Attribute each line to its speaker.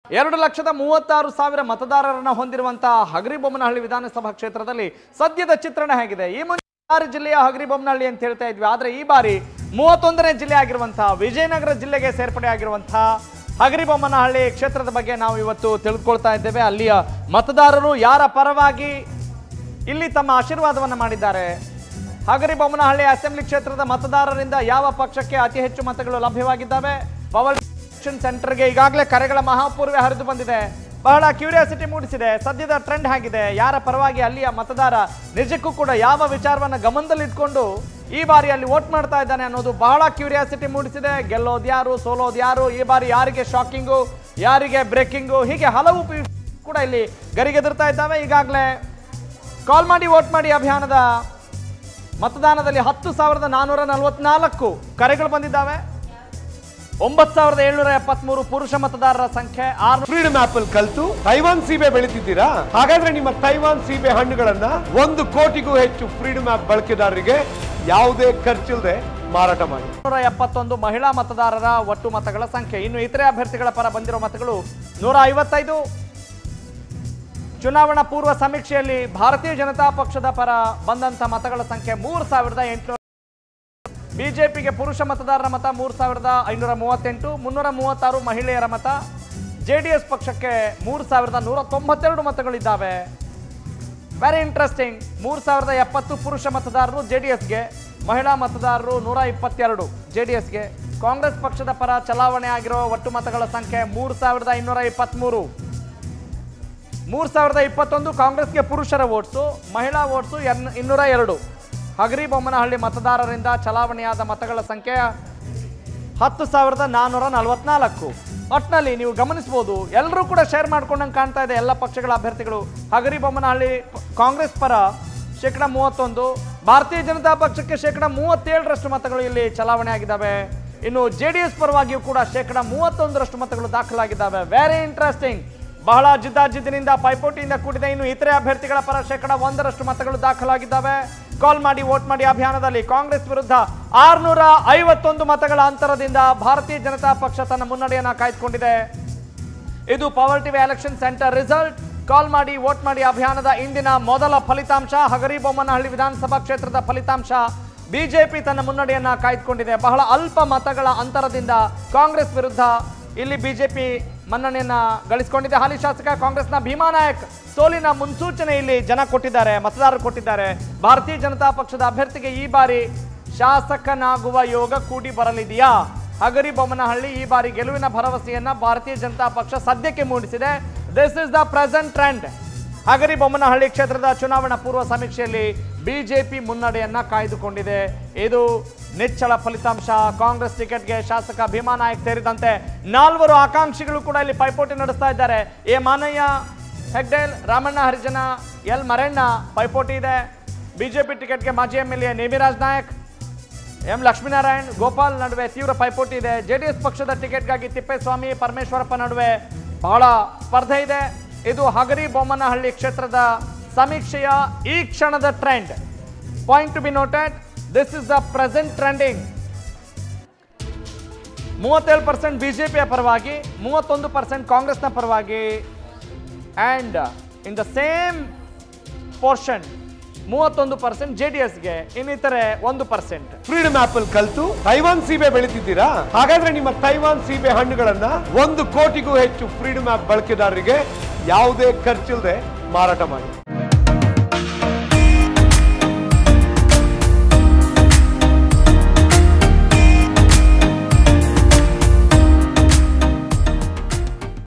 Speaker 1: ಎರಡು ಲಕ್ಷದ ಮೂವತ್ತಾರು ಸಾವಿರ ಮತದಾರರನ್ನ ಹೊಂದಿರುವಂತಹ ಹಗರಿಬೊಮ್ಮನಹಳ್ಳಿ ವಿಧಾನಸಭಾ ಕ್ಷೇತ್ರದಲ್ಲಿ ಸದ್ಯದ ಚಿತ್ರಣ ಹೇಗಿದೆ ಈ ಮುಂಚೆ ಆರು ಜಿಲ್ಲೆಯ ಹಗರಿಬೊಮ್ಮನಹಳ್ಳಿ ಅಂತ ಹೇಳ್ತಾ ಇದ್ವಿ ಆದ್ರೆ ಈ ಬಾರಿ ಮೂವತ್ತೊಂದನೇ ಜಿಲ್ಲೆ ಆಗಿರುವಂತಹ ವಿಜಯನಗರ ಜಿಲ್ಲೆಗೆ ಸೇರ್ಪಡೆ ಆಗಿರುವಂತಹ ಹಗರಿಬೊಮ್ಮನಹಳ್ಳಿ ಕ್ಷೇತ್ರದ ಬಗ್ಗೆ ನಾವು ಇವತ್ತು ತಿಳಿದುಕೊಳ್ತಾ ಇದ್ದೇವೆ ಅಲ್ಲಿಯ ಮತದಾರರು ಯಾರ ಪರವಾಗಿ ಇಲ್ಲಿ ತಮ್ಮ ಆಶೀರ್ವಾದವನ್ನ ಮಾಡಿದ್ದಾರೆ ಹಗರಿಬೊಮ್ಮನಹಳ್ಳಿ ಅಸೆಂಬ್ಲಿ ಕ್ಷೇತ್ರದ ಮತದಾರರಿಂದ ಯಾವ ಪಕ್ಷಕ್ಕೆ ಅತಿ ಹೆಚ್ಚು ಮತಗಳು ಲಭ್ಯವಾಗಿದ್ದಾವೆ ಪವರ್ ಎಲೆಕ್ಷನ್ ಸೆಂಟರ್ಗೆ ಈಗಾಗಲೇ ಕರೆಗಳ ಮಹಾಪೂರ್ವೆ ಹರಿದು ಬಂದಿದೆ ಬಹಳ ಕ್ಯೂರಿಯಾಸಿಟಿ ಮೂಡಿಸಿದೆ ಸದ್ಯದ ಟ್ರೆಂಡ್ ಆಗಿದೆ ಯಾರ ಪರವಾಗಿ ಅಲ್ಲಿಯ ಮತದಾರ ನಿಜಕ್ಕೂ ಕೂಡ ಯಾವ ವಿಚಾರವನ್ನ ಗಮನದಲ್ಲಿಟ್ಕೊಂಡು ಈ ಬಾರಿ ಅಲ್ಲಿ ವೋಟ್ ಮಾಡ್ತಾ ಇದ್ದಾನೆ ಅನ್ನೋದು ಬಹಳ ಕ್ಯೂರಿಯಾಸಿಟಿ ಮೂಡಿಸಿದೆ ಗೆಲ್ಲೋದು ಯಾರು ಸೋಲೋದು ಯಾರು ಈ ಬಾರಿ ಯಾರಿಗೆ ಶಾಕಿಂಗು ಯಾರಿಗೆ ಬ್ರೇಕಿಂಗು ಹೀಗೆ ಹಲವು ಪಿ- ಕೂಡ ಇಲ್ಲಿ ಗರಿಗೆದರ್ತಾ ಇದ್ದಾವೆ ಈಗಾಗಲೇ ಕಾಲ್ ಮಾಡಿ ವೋಟ್ ಮಾಡಿ ಅಭಿಯಾನದ ಮತದಾನದಲ್ಲಿ ಹತ್ತು ಸಾವಿರದ ನಾನ್ನೂರ ನಲವತ್ನಾಲ್ಕು ಕರೆಗಳು ಬಂದಿದ್ದಾವೆ ಒಂಬತ್ತು ಸಾವಿರದ ಏಳ್ನೂರ ಎಪ್ಪತ್ಮೂರು ಪುರುಷ ಮತದಾರರ ಸಂಖ್ಯೆ ಆರು
Speaker 2: ಫ್ರೀಡಮ್ ಆಪ್ ಅಲ್ಲಿ ಕಲ್ತು ತೈವಾನ್ ಸೀಬೆ ಬೆಳಿತಿದ್ದೀರಾ ಹಾಗಾದ್ರೆ ನಿಮ್ಮ ತೈವಾನ್ ಸೀಬೆ ಹಣ್ಣುಗಳನ್ನ ಒಂದು ಕೋಟಿಗೂ ಹೆಚ್ಚು ಫ್ರೀಡಮ್ ಆಪ್ ಬಳಕೆದಾರರಿಗೆ ಯಾವುದೇ ಖರ್ಚಿಲ್ಲದೆ ಮಾರಾಟ ಮಾಡಿ
Speaker 1: ನೂರ ಎಪ್ಪತ್ತೊಂದು ಮಹಿಳಾ ಮತದಾರರ ಒಟ್ಟು ಮತಗಳ ಸಂಖ್ಯೆ ಇನ್ನು ಇತರೆ ಅಭ್ಯರ್ಥಿಗಳ ಪರ ಬಂದಿರೋ ಮತಗಳು ನೂರ ಐವತ್ತೈದು ಚುನಾವಣಾ ಪೂರ್ವ ಸಮೀಕ್ಷೆಯಲ್ಲಿ ಭಾರತೀಯ ಜನತಾ ಪಕ್ಷದ ಪರ ಬಂದಂತ ಮತಗಳ ಸಂಖ್ಯೆ ಮೂರು ಸಾವಿರದ ಎಂಟುನೂರ ಬಿಜೆಪಿಗೆ ಪುರುಷ ಮತದಾರರ ಮತ ಮೂರು ಸಾವಿರದ ಐನೂರ ಮೂವತ್ತೆಂಟು ಮುನ್ನೂರ ಮೂವತ್ತಾರು ಮಹಿಳೆಯರ ಮತ ಜೆಡಿಎಸ್ ಪಕ್ಷಕ್ಕೆ ಮೂರು ಸಾವಿರದ ನೂರ ತೊಂಬತ್ತೆರಡು ಮತಗಳಿದ್ದಾವೆ ವೆರಿ ಇಂಟ್ರೆಸ್ಟಿಂಗ್ ಮೂರು ಸಾವಿರದ ಎಪ್ಪತ್ತು ಪುರುಷ ಮತದಾರರು ಜೆಡಿಎಸ್ಗೆ ಮಹಿಳಾ ಮತದಾರರು ನೂರ ಇಪ್ಪತ್ತೆರಡು ಜೆಡಿಎಸ್ಗೆ ಕಾಂಗ್ರೆಸ್ ಪಕ್ಷದ ಪರ ಚಲಾವಣೆ ಆಗಿರೋ ಒಟ್ಟು ಮತಗಳ ಸಂಖ್ಯೆ ಮೂರು ಸಾವಿರದ ಐನೂರ ಇಪ್ಪತ್ತ್ಮೂರು ಮೂರು ಸಾವಿರದ ಇಪ್ಪತ್ತೊಂದು ಕಾಂಗ್ರೆಸ್ಗೆ ಪುರುಷರ ವೋಟ್ಸು ಮಹಿಳಾ ವೋಟ್ಸು ಎನ್ ಇನ್ನೂರ ಎರಡು ಹಗರಿಬೊಮ್ಮನಹಳ್ಳಿ ಮತದಾರರಿಂದ ಚಲಾವಣೆಯಾದ ಮತಗಳ ಸಂಖ್ಯೆ ಹತ್ತು ಸಾವಿರದ ನಾನ್ನೂರ ನಲವತ್ನಾಲ್ಕು ಒಟ್ಟಿನಲ್ಲಿ ನೀವು ಗಮನಿಸ್ಬೋದು ಎಲ್ಲರೂ ಕೂಡ ಶೇರ್ ಮಾಡ್ಕೊಂಡಂಗೆ ಕಾಣ್ತಾ ಇದೆ ಎಲ್ಲ ಪಕ್ಷಗಳ ಅಭ್ಯರ್ಥಿಗಳು ಹಗರಿಬೊಮ್ಮನಹಳ್ಳಿ ಪ- ಕಾಂಗ್ರೆಸ್ ಪರ ಶೇಕಡ ಮೂವತ್ತೊಂದು ಭಾರತೀಯ ಜನತಾ ಪಕ್ಷಕ್ಕೆ ಶೇಕಡ ಮೂವತ್ತೇಳರಷ್ಟು ಮತಗಳು ಇಲ್ಲಿ ಚಲಾವಣೆ ಆಗಿದ್ದಾವೆ ಇನ್ನು ಜೆ ಡಿ ಎಸ್ ಪರವಾಗಿಯೂ ಕೂಡ ಶೇಕಡ ಮೂವತ್ತೊಂದರಷ್ಟು ಮತಗಳು ದಾಖಲಾಗಿದ್ದಾವೆ ವೆರಿ ಇಂಟ್ರೆಸ್ಟಿಂಗ್ ಬಹಳ ಜಿದ್ದಾಜಿದ್ದಿನಿಂದ ಪೈಪೋಟಿಯಿಂದ ಕೂಡಿದೆ ಇನ್ನು ಇತರೆ ಅಭ್ಯರ್ಥಿಗಳ ಪರ ಶೇಕಡ ಒಂದರಷ್ಟು ಮತಗಳು ದಾಖಲಾಗಿದ್ದಾವೆ ಕಾಲ್ ಮಾಡಿ ವೋಟ್ ಮಾಡಿ ಅಭಿಯಾನದಲ್ಲಿ ಕಾಂಗ್ರೆಸ್ ವಿರುದ್ಧ ಆರ್ನೂರ ಐವತ್ತೊಂದು ಮತಗಳ ಅಂತರದಿಂದ ಭಾರತೀಯ ಜನತಾ ಪಕ್ಷ ತನ್ನ ಮುನ್ನಡೆಯನ್ನ ಕಾಯ್ದುಕೊಂಡಿದೆ ಇದು power TV election centre result call ಮಾಡಿ ವೋಟ್ ಮಾಡಿ ಅಭಿಯಾನದ ಇಂದಿನ ಮೊದಲ ಫಲಿತಾಂಶ ಹಗರಿಬೊಮ್ಮನಹಳ್ಳಿ ವಿಧಾನಸಭಾ ಕ್ಷೇತ್ರದ ಫಲಿತಾಂಶ ಬಿಜೆಪಿ ತನ್ನ ಮುನ್ನಡೆಯನ್ನ ಕಾಯ್ದುಕೊಂಡಿದೆ ಬಹಳ ಅಲ್ಪ ಮತಗಳ ಅಂತರದಿಂದ ಕಾಂಗ್ರೆಸ್ ವಿರುದ್ಧ ಇಲ್ಲಿ ಬಿಜೆಪಿ ಮನ್ನಣೆಯನ್ನ ಗಳಿಸಿಕೊಂಡಿದೆ ಹಾಲಿ ಶಾಸಕ ಕಾಂಗ್ರೆಸ್ನ ಭೀಮಾ ನಾಯಕ್ ಸೋಲಿನ ಮುನ್ಸೂಚನೆ ಇಲ್ಲಿ ಜನ ಕೊಟ್ಟಿದ್ದಾರೆ ಮತದಾರರು ಕೊಟ್ಟಿದ್ದಾರೆ ಭಾರತೀಯ ಜನತಾ ಪಕ್ಷದ ಅಭ್ಯರ್ಥಿಗೆ ಈ ಬಾರಿ ಶಾಸಕನಾಗುವ ಯೋಗ ಕೂಡಿ ಬರಲಿದೆಯಾ ಹಗರಿಬೊಮ್ಮನಹಳ್ಳಿ ಈ ಬಾರಿ ಗೆಲುವಿನ ಭರವಸೆಯನ್ನ ಭಾರತೀಯ ಜನತಾ ಪಕ್ಷ ಸದ್ಯಕ್ಕೆ ಮೂಡಿಸಿದೆ this is the present trend Hagaribommanahalli ಕ್ಷೇತ್ರದ ಚುನಾವಣಾ ಪೂರ್ವ ಸಮೀಕ್ಷೆಯಲ್ಲಿ ಬಿಜೆಪಿ ಮುನ್ನಡೆಯನ್ನ ಕಾಯ್ದುಕೊಂಡಿದೆ ಇದು ನಿಚ್ಚಳ ಫಲಿತಾಂಶ ಕಾಂಗ್ರೆಸ್ ಟಿಕೆಟ್ಗೆ ಶಾಸಕ ಭೀಮಾ ನಾಯಕ್ ಸೇರಿದಂತೆ ನಾಲ್ವರು ಆಕಾಂಕ್ಷಿಗಳು ಕೂಡ ಇಲ್ಲಿ ಪೈಪೋಟಿ ನಡೆಸ್ತಾ ಇದ್ದಾರೆ ಎ ಮಾನಯ್ಯ ಹೆಗ್ಡೇಲ್ ರಾಮಣ್ಣ ಹರಿಜನ ಎಲ್ ಮರಣ್ಣ ಪೈಪೋಟಿ ಇದೆ ಬಿಜೆಪಿ ಟಿಕೆಟ್ಗೆ ಮಾಜಿ M L A Nemiraj Nayak M Lakshminarayan Gopal ನಡುವೆ ತೀವ್ರ ಪೈಪೋಟಿ ಇದೆ ಜೆಡಿಎಸ್ ಪಕ್ಷದ ಟಿಕೆಟ್ಗಾಗಿ ತಿಪ್ಪೇಸ್ವಾಮಿ ಪರಮೇಶ್ವರಪ್ಪ ನಡುವೆ ಬಹಳ ಸ್ಪರ್ಧೆ ಇದೆ ಇದು ಹಗರಿ ಬೊಮ್ಮನಹಳ್ಳಿ ಕ್ಷೇತ್ರದ ಸಮೀಕ್ಷೆಯ ಈ ಕ್ಷಣದ trend point to be noted this is the present trending ಮೂವತ್ತೇಳು ಪರ್ಸೆಂಟ್ ಬಿಜೆಪಿಯ ಪರವಾಗಿ ಮೂವತ್ತೊಂದು ಪರ್ಸೆಂಟ್ ಕಾಂಗ್ರೆಸ್ನ ಪರವಾಗಿ and in the same portion ಮೂವತ್ತೊಂದು ಪರ್ಸೆಂಟ್ ಜೆ ಡಿ ಎಸ್ಗೆ ಇನ್ನಿತರೆ ಒಂದು ಪರ್ಸೆಂಟ್
Speaker 2: ಫ್ರೀಡಮ್ ಆಪ್ ಅಲ್ಲಿ ಕಲ್ತು ತೈವಾನ್ ಸೀಬೆ ಬೆಳಿತಿದ್ದೀರಾ ಹಾಗಾದ್ರೆ ನಿಮ್ಮ ತೈವಾನ್ ಸೀಬೆ ಹಣ್ಣುಗಳನ್ನ ಒಂದು ಕೋಟಿಗೂ ಹೆಚ್ಚು ಫ್ರೀಡಮ್ ಆಪ್ ಬಳಕೆದಾರರಿಗೆ ಯಾವುದೇ ಖರ್ಚಿಲ್ಲದೆ ಮಾರಾಟ ಮಾಡಿ